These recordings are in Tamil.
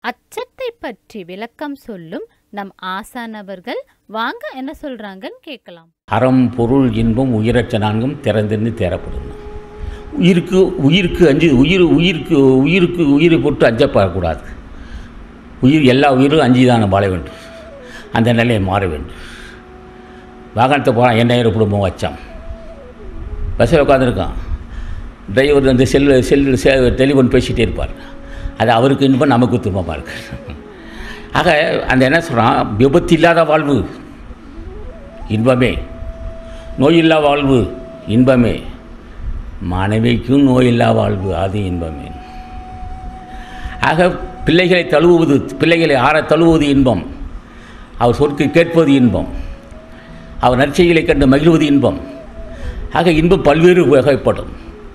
அச்சத்தை பற்றி விளக்கம் சொல்லும் நம் ஆசானவர்கள் வாங்க என்ன சொல்றாங்கன்னு கேட்கலாம் அறம் பொருள் இன்பம் உயிரற்ற நான்கும் திறந்திருந்து தேரப்படும் உயிருக்கு உயிருக்கு அஞ்சு உயிர் உயிருக்கு உயிருக்கு உயிரை போட்டு அஞ்சப்படக்கூடாது உயிர் எல்லா உயிரும் அஞ்சு தான் வாழ வேண்டும் அந்த நிலையை மாற வேண்டும் வாகனத்தை போகிறான் எண்ணாயிரம் குடும்பம் வச்சான் பஸ்ஸில் உட்காந்துருக்கான் டிரைவர் அந்த செல்லு செல்லு செ டெலிஃபோன் பேசிகிட்டே இருப்பார் அது அவருக்கு இன்பம் நமக்கு துன்பமாக இருக்கு ஆக அந்த என்ன சொல்கிறான் விபத்து இல்லாத வாழ்வு இன்பமே நோயில்லா வாழ்வு இன்பமே மனைவிக்கும் நோயில்லா வாழ்வு அது இன்பமே ஆக பிள்ளைகளை தழுவுவது பிள்ளைகளை ஆற தழுவுவது இன்பம் அவர் சொற்கு கேட்பது இன்பம் அவர் நற்செய்களை கண்டு மகிழ்வது இன்பம் ஆக இன்பம் பல்வேறு வகைப்படும்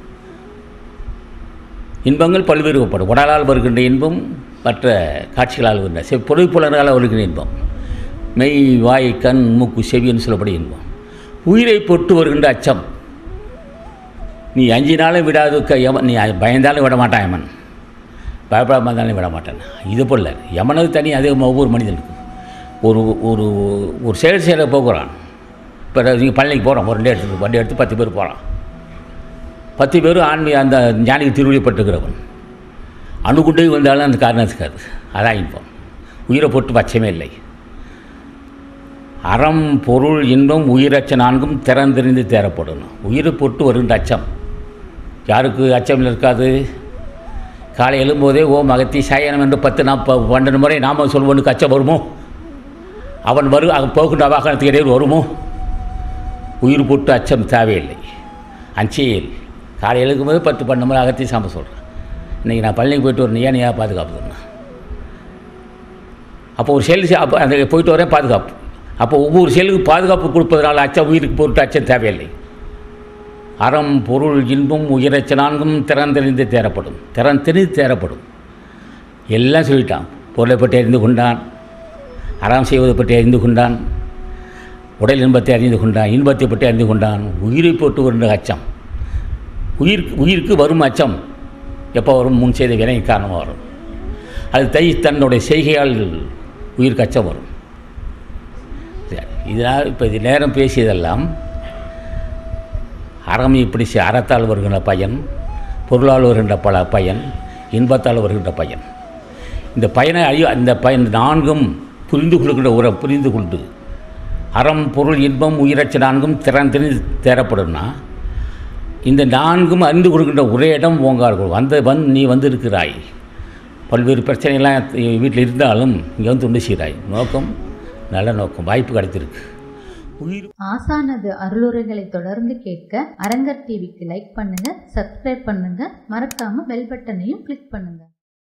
இன்பங்கள் பல்வேறு வகைப்படும் உடலால் வருகின்ற இன்பம் மற்ற காட்சிகளால் வருகின்ற செ பொருள்புலனால் வருகின்ற இன்பம் மெய் வாய் கண் மூக்கு செவின்னு சொல்லப்படும் இன்பம் உயிரை பொட்டு வருகின்ற அச்சம் நீ அஞ்சினாலும் விடாது க யமன் நீ பயந்தாலும் விட மாட்டான் யமன் பயப்படாம இருந்தாலும் விட மாட்டான் இது போல் யமனது தனி அதே ஒவ்வொரு மனிதனுக்கும் ஒரு ஒரு ஒரு செயல் செயல போகிறான் இப்போ நீங்கள் பழனிக்கு போகிறோம் ஒரு வண்டி எடுத்து வண்டி எடுத்து பத்து பேர் போகிறான் பத்து பேரும் ஆன்மீக அந்த ஞானிக்கு திருவள்ளிப்பட்டுக்கிறவன் அணுகுண்டே வந்தாலும் அந்த காரணத்துக்காது அதான் இன்பம் உயிரை போட்டு பச்சமே இல்லை அறம் பொருள் இன்பம் உயிரச்ச நான்கும் திறந்தெறிந்து தேரப்படணும் உயிரை போட்டு வருகின்ற அச்சம் யாருக்கு அச்சம் இருக்காது காலை எழும்போதே ஓ மகத்தி சாயனம் என்று பத்து நாப் பன்னெண்டு முறை நாம சொல்வனுக்கு அச்சம் வருமோ அவன் வரு அவன் போகின்ற வாகனத்துக்கு இடையில் வருமோ உயிர் போட்டு அச்சம் தேவையில்லை அஞ்சையில் காலை எழுக்கும்போது பத்து பன்னெண்டு முறை அகத்தி சாம்ப சொல்கிறேன் இன்றைக்கி நான் பழனிக்கு போயிட்டு வரணும் ஏன் ஏன் பாதுகாப்பு சொன்னேன் அப்போ ஒரு செயல் செ- அப்போ அந்த போயிட்டு வரேன் பாதுகாப்பு அப்போ ஒவ்வொரு செயலுக்கு பாதுகாப்பு கொடுப்பதனால அச்சம் உயிருக்கு போட்டு அச்சம் தேவையில்லை அறம் பொருள் இன்பம் உயிரச்ச நான்கும் திறந்தெறிந்து தேரப்படும் திறந்தெறிந்து தேரப்படும் எல்லாம் சொல்லிட்டான் பொருளை பற்றி அறிந்து கொண்டான் அறம் செய்வதை பற்றி அறிந்து கொண்டான் உடல் இன்பத்தை அறிந்து கொண்டான் இன்பத்தை பற்றி அறிந்து கொண்டான் உயிரை போட்டு வருகின்ற அச்சம் உயிர் உயிருக்கு வரும் அச்சம் எப்போ வரும் முன் செய்த வினை காரணமாக வரும் அது தை தன்னுடைய செய்கையால் உயிருக்கு அச்சம் வரும் சரி, இதனால் இப்போ இது நேரம் பேசியதெல்லாம் அறம் இப்படி செ- அறத்தால் வருகின்ற பயன் பொருளால் வருகின்ற பல பயன் இன்பத்தால் வருகின்ற பயன் இந்த பயனை அறிய இந்த பயன் நான்கும் புரிந்து கொள்கின்ற உரம் புரிந்து கொண்டு அறம் பொருள் இன்பம் உயிரச்ச நான்கும் திறன் தெரிந்து தேரப்படும்னா இந்த நான்கும் அறிந்து கொள்கின்ற ஒரே இடம் ஓங்கார்கள் வந்த வந் நீ வந்திருக்கிறாய் பல்வேறு பிரச்சனைகள்லாம் வீட்டில் இருந்தாலும் இங்கே வந்து துண்டு செய்கிறாய் நோக்கம் நல்ல நோக்கம் வாய்ப்பு கிடைத்திருக்கு உயிர் ஆசானது அருளுரைகளை தொடர்ந்து கேட்க அரங்கர் டிவிக்கு லைக் பண்ணுங்க சப்ஸ்கிரைப் பண்ணுங்க மறக்காம பெல் பட்டனையும் கிளிக் பண்ணுங்க